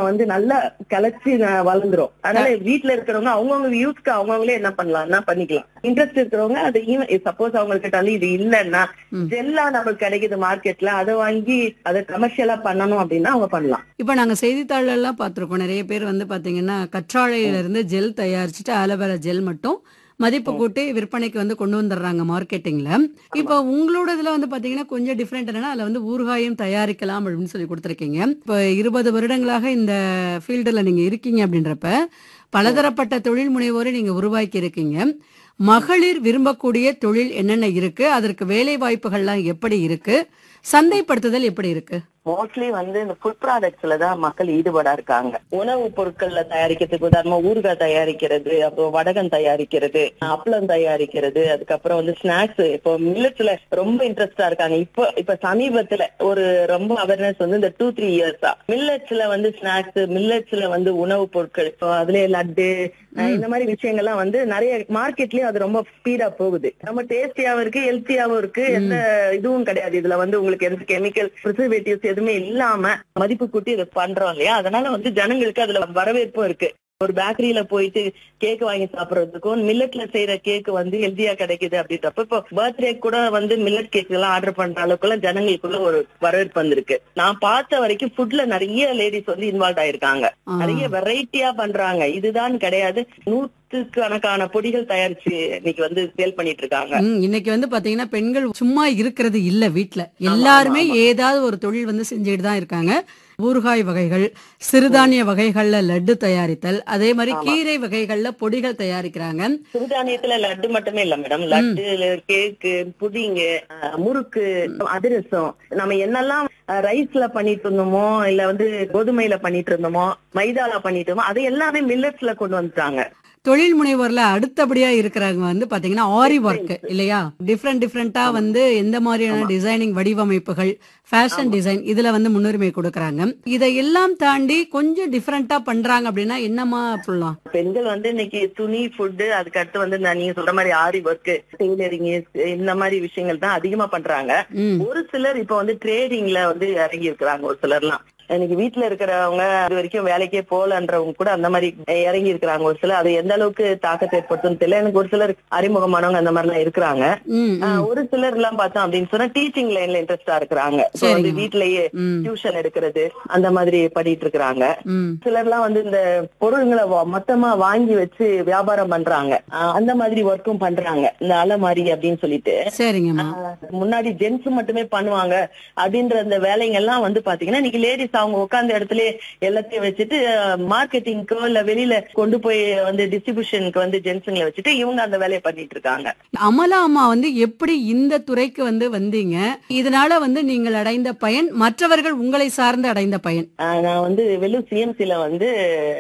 வந்து நல்லா கிளச்சி ந- வளர்ந்துரும் அதனால வீட்ல இருக்கிறவங்க அவங்கவுங்க யூஸ்க்கு அவங்கவுங்களே என்ன பண்ணலாம்னா பண்ணிக்கலாம் இன்ட்ரெஸ்ட் இருக்கிறவங்க அது சப்போஸ் அவங்களுக்கு வந்து இது இல்லைன்னா ஜெல்லா நமக்கு கிடைக்குது மார்க்கெட்ல அதை வாங்கி அதை கமர்ஷியலா பண்ணணும் அப்படின்னா அவங்க பண்ணலாம் இப்ப நாங்க செய்தித்தாள்ல எல்லாம் பார்த்திருக்கோம் நிறைய பேர் வந்து பாத்தீங்கன்னா கற்றாழையில இருந்து ஜெல் தயாரிச்சுட்டு ஆலோவேரா ஜெல் மட்டும் மதிப்பு கூட்டி விற்பனைக்கு வந்து கொண்டு வந்துடுறாங்க மார்க்கெட்டிங்ல இப்போ உங்களோட இதுல வந்து பாத்தீங்கன்னா கொஞ்சம் டிஃப்ரெண்ட் என்னன்னா அதுல வந்து ஊறுகாயும் தயாரிக்கலாம் அப்படின்னு சொல்லி கொடுத்துருக்கீங்க இப்போ இருபது வருடங்களாக இந்த ஃபீல்டுல நீங்க இருக்கீங்க அப்படின்றப்ப பலதரப்பட்ட தொழில் முனைவோரை நீங்க உருவாக்கி இருக்கீங்க மகளிர் விரும்பக்கூடிய தொழில் என்னென்ன இருக்கு அதற்கு வேலை வாய்ப்புகள்லாம் எப்படி இருக்கு சந்தைப்படுத்துதல் எப்படி இருக்கு மோஸ்ட்லி வந்து இந்த ஃபுட் ப்ராடக்ட்ஸ்ல தான் மக்கள் ஈடுபாடா இருக்காங்க உணவு பொருட்கள்ல தயாரிக்கிறதுக்கு உதாரணமா ஊறுகாய் தயாரிக்கிறது அப்புறம் வடகம் தயாரிக்கிறது அப்பளம் தயாரிக்கிறது அதுக்கப்புறம் வந்து ஸ்நாக்ஸ் இப்போ மில்லட்ஸ்ல ரொம்ப இன்ட்ரெஸ்டா இருக்காங்க இப்போ இப்ப சமீபத்துல ஒரு ரொம்ப அவேர்னஸ் வந்து இந்த டூ த்ரீ இயர்ஸா மில்லட்ஸ்ல வந்து ஸ்நாக்ஸ் மில்லட்ஸ்ல வந்து உணவு பொருட்கள் இப்போ அதுல லட்டு அஹ் இந்த மாதிரி விஷயங்கள்லாம் வந்து நிறைய மார்க்கெட்லயும் அது ரொம்ப ஸ்பீடா போகுது ரொம்ப டேஸ்டியாவும் இருக்கு ஹெல்த்தியாவும் இருக்கு எந்த இதுவும் கிடையாது இதுல வந்து உங்களுக்கு எந்த கெமிக்கல் ப்ரிசர்வேட்டிவ்ஸ் எதுவுமே இல்லாம மதிப்பு கூட்டி இதை பண்றோம் இல்லையா அதனால வந்து ஜனங்களுக்கு அதுல வரவேற்பும் இருக்கு ஒரு பேக்கரியில போயிட்டு கேக் வாங்கி சாப்பிடுறதுக்கும் மில்லட்ல செய்யற கேக் வந்து ஹெல்தியா கிடைக்குது அப்படின்றப்ப இப்போ பர்த்டே கூட வந்து மில்லட் கேக் எல்லாம் ஆர்டர் பண்ற அளவுக்குள்ள ஜனங்களுக்குள்ள ஒரு வரவேற்பு வந்திருக்கு நான் பார்த்த வரைக்கும் ஃபுட்ல நிறைய லேடிஸ் வந்து இன்வால்வ் ஆயிருக்காங்க ஆ. நிறைய வெரைட்டியா பண்றாங்க இதுதான் கிடையாது நூற்றுக்கணக்கான பொடிகள் தயாரிச்சு இன்னைக்கு வந்து சேல் பண்ணிட்டு இருக்காங்க ம், இன்னைக்கு வந்து பாத்தீங்கன்னா பெண்கள் சும்மா இருக்கிறது இல்ல வீட்ல எல்லாருமே ஏதாவது ஒரு தொழில் வந்து செஞ்சுட்டு தான் இருக்காங்க ஊறுகாய் வகைகள் சிறுதானிய வகைகள்ல லட்டு தயாரித்தல் அதே மாதிரி கீரை வகைகள்ல பொடிகள் தயாரிக்கிறாங்க சிறுதானியத்துல லட்டு மட்டுமே இல்ல மேடம் லட்டு கேக்கு புடிங்கு அஹ், முறுக்கு அதிரசம் நம்ம என்னெல்லாம் ரைஸ்ல பண்ணிட்டு இருந்தோமோ இல்ல வந்து கோதுமையில பண்ணிட்டு இருந்தோமோ மைதால பண்ணிட்டு இருந்தோமோ அது எல்லாமே மில்லட்ஸ்ல கொண்டு வந்துட்டாங்க தொழில் முனைவோர்ல அடுத்தபடியா இருக்கிறவங்க வந்து பாத்தீங்கன்னா ஆரி ஒர்க் இல்லையா டிஃப்ரெண்ட் டிஃப்ரெண்டா வந்து எந்த மாதிரியான டிசைனிங் வடிவமைப்புகள் ஃபேஷன் டிசைன் இதுல வந்து முன்னுரிமை கொடுக்கறாங்க இதை எல்லாம் தாண்டி கொஞ்சம் டிஃப்ரெண்டா பண்றாங்க அப்படின்னா என்னமா சொல்லலாம் பெண்கள் வந்து இன்னைக்கு துணி ஃபுட்டு அதுக்கு அடுத்து வந்து நான் நீங்க சொல்ற மாதிரி ஆரி ஒர்க் டெய்லரிங் இந்த மாதிரி விஷயங்கள் தான் அதிகமா பண்றாங்க ம் ஒரு சிலர் இப்ப வந்து ட்ரேடிங்ல வந்து இறங்கி இருக்கிறாங்க ஒரு சிலர்லாம் இன்னைக்கு வீட்டுல இருக்கிறவங்க இது வரைக்கும் வேலைக்கே போகலன்றவங்க கூட அந்த மாதிரி இறங்கி இருக்கிறாங்க ஒரு சிலர் அது எந்த அளவுக்கு தாக்கத்தை ஏற்படுத்தும் தெரியல எனக்கு ஒரு சிலர் அறிமுகமானவங்க அந்த மாதிரி எல்லாம் இருக்கிறாங்க ம் ஆஹ் ஒரு சிலர் எல்லாம் பார்த்தோம் அப்படின்னு சொன்னா டீச்சிங் லைன்ல இன்ட்ரெஸ்டா இருக்கிறாங்க So வந்து சரிங்க. வீட்லயே ம் டியூஷன் எடுக்கிறது அந்த மாதிரி பண்ணிட்டு இருக்கிறாங்க ம் சிலர்லாம் வந்து இந்த பொருள்களை வா- மொத்தமா வாங்கி வச்சு வியாபாரம் பண்றாங்க ஆஹ் அந்த மாதிரி ஒர்க்கும் பண்றாங்க இந்த அலமாரி அப்படின்னு சொல்லிட்டு சரிங்கம்மா ஆஹ் முன்னாடி ஜென்ஸ் மட்டுமே பண்ணுவாங்க அப்படின்ற அந்த வேலைங்க எல்லாம் வந்து பாத்தீங்கன்னா இன்னைக்கு லேடிஸ் அவங்க உட்கார்ந்த இடத்துல எல்லாத்தையும் வச்சுட்டு மார்க்கெட்டிங்க்கோ இல்ல வெளியில கொண்டு போய் வந்து டிஸ்ட்ரிபியூஷனுக்கு வந்து ஜென்ஸுங்களை வச்சுட்டு இவங்க அந்த வேலையை பண்ணிட்டு இருக்காங்க அமலா அம்மா வந்து எப்படி இந்த துறைக்கு வந்து வந்தீங்க இதனால வந்து நீங்கள் அடைந்த பயன் மற்றவர்கள் உங்களை சார்ந்து அடைந்த பயன் ஆஹ் நான் வந்து வெள்ளூர் சிஎம்சில வந்து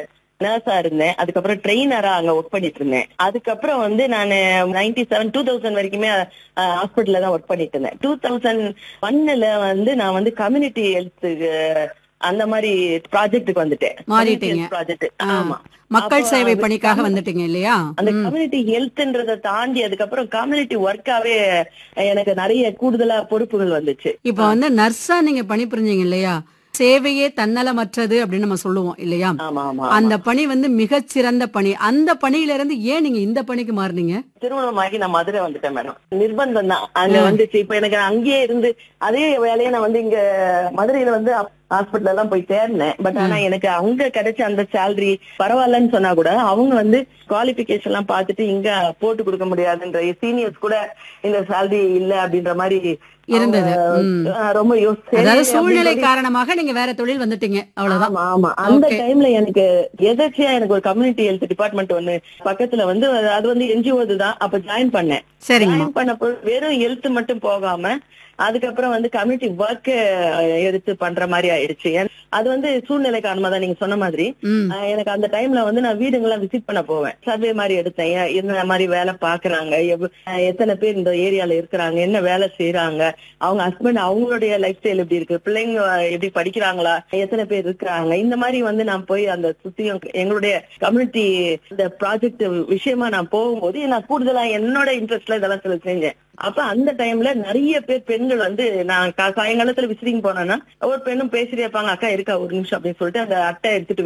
நர்ஸா இருந்தேன் அதுக்கப்புறம் ட்ரெயினரா அங்க ஒர்க் பண்ணிட்டு இருந்தேன் அதுக்கப்புறம் வந்து நான் நைன்டி செவன் டூ தௌசண்ட் வரைக்குமே ஹாஸ்பிட்டல்ல தான் ஒர்க் பண்ணிட்டு இருந்தேன் டூ தௌசண்ட் ஒன்னுல வந்து நான் வந்து கம்யூனிட்டி ஹெல்த் அந்த மாதிரி ப்ராஜெக்ட்டுக்கு வந்துட்டேன் மாறிட்டீங்க. ப்ராஜெக்ட் ஆ. ஆமா மக்கள் அப்ப சேவை அது பணிக்காக வந்துட்டீங்க இல்லையா அந்த ம். கம்யூனிட்டி ஹெல்த்ன்றதை தாண்டி அதுக்கப்புறம் கம்யூனிட்டி ஒர்க்காவே எனக்கு நிறைய கூடுதலா பொறுப்புகள் வந்துச்சு இப்ப வந்து நர்ஸா நீங்க பணிபுரிஞ்சீங்க இல்லையா சேவையே தன்னலமற்றது அப்படின்னு நம்ம சொல்லுவோம் இல்லையா ஆமா ஆமா அந்த பணி வந்து மிகச் சிறந்த பணி அந்த பணியில இருந்து ஏன் நீங்க இந்த பணிக்கு மாறுனீங்க திருமணமாகி நான் மதுரை வந்துட்டேன் மேடம் நிர்பந்தம் தான் அங்க வந்துச்சு இப்ப எனக்கு அங்கேயே இருந்து அதே வேலையை நான் வந்து இங்க மதுரையில வந்து ஹாஸ்பிட்டல் எல்லாம் போய் தேர்னேன் பட் ஆனா எனக்கு அங்க கிடைச்ச அந்த சேலரி பரவாயில்லன்னு சொன்னா கூட அவங்க வந்து குவாலிபிகேஷன் எல்லாம் பார்த்துட்டு இங்க போட்டு கொடுக்க முடியாதுன்ற சீனியர்ஸ் கூட இந்த சேலரி இல்ல அப்படின்ற மாதிரி இருந்தது. அவங்க, ம். அஹ், ரொம்ப யோசிச்சு அதாவது சரி சூழ்நிலை அப்படின்னு சொல்லி- காரணமாக நீங்க வேற தொழில் வந்துட்டீங்க அவ்வளவுதான் ஆமா ஆமா அந்த Okay. டைம்ல எனக்கு எதாச்சியா எனக்கு ஒரு கம்யூனிட்டி ஹெல்த் டிபார்ட்மெண்ட் ஒண்ணு பக்கத்துல வந்து அது வந்து என்ஜிஓ தான் அப்ப ஜாயின் பண்ணேன் சரிங்கம்மா ஜாயின் பண்ணப்போ வெறும் ஹெல்த் மட்டும் போகாம அதுக்கப்புறம் வந்து கம்யூனிட்டி ஒர்க் எடுத்து பண்ற மாதிரி ஆயிடுச்சு ஏன் அது வந்து சூழ்நிலை காரணமா தான் நீங்க சொன்ன மாதிரி ம் அஹ் எனக்கு அந்த டைம்ல வந்து நான் வீடுங்கெல்லாம் விசிட் பண்ண போவேன் சர்வே மாதிரி எடுத்தேன் ஏன் என்ன மாதிரி வேலை பாக்குறாங்க எவ்வ- அஹ் எத்தனை பேர் இந்த ஏரியால இருக்கிறாங்க என்ன வேலை செய்யறாங்க அவங்க ஹஸ்பண்ட் அவங்களுடைய லைஃப் ஸ்டைல் எப்படி இருக்கு பிள்ளைங்க எப்படி படிக்கிறாங்களா எத்தனை பேர் இருக்கிறாங்க இந்த மாதிரி வந்து நான் போய் அந்த சுத்தியும் எங்களுடைய கம்யூனிட்டி இந்த ப்ராஜெக்ட் விஷயமா நான் போகும்போது நான் கூடுதலா என்னோட இன்ட்ரெஸ்ட்ல இதெல்லாம் சில செஞ்சேன் அப்ப அந்த டைம்ல நிறைய பேர் பெண்கள் வந்து நான் கா- சாயங்காலத்துல விசிட்டிங் போனேன்னா ஒரு பெண்ணும் பேசிட்டே இருப்பாங்க அக்கா இருக்கா ஒரு நிமிஷம் அப்படின்னு சொல்லிட்டு அந்த அட்டை எடுத்துட்டு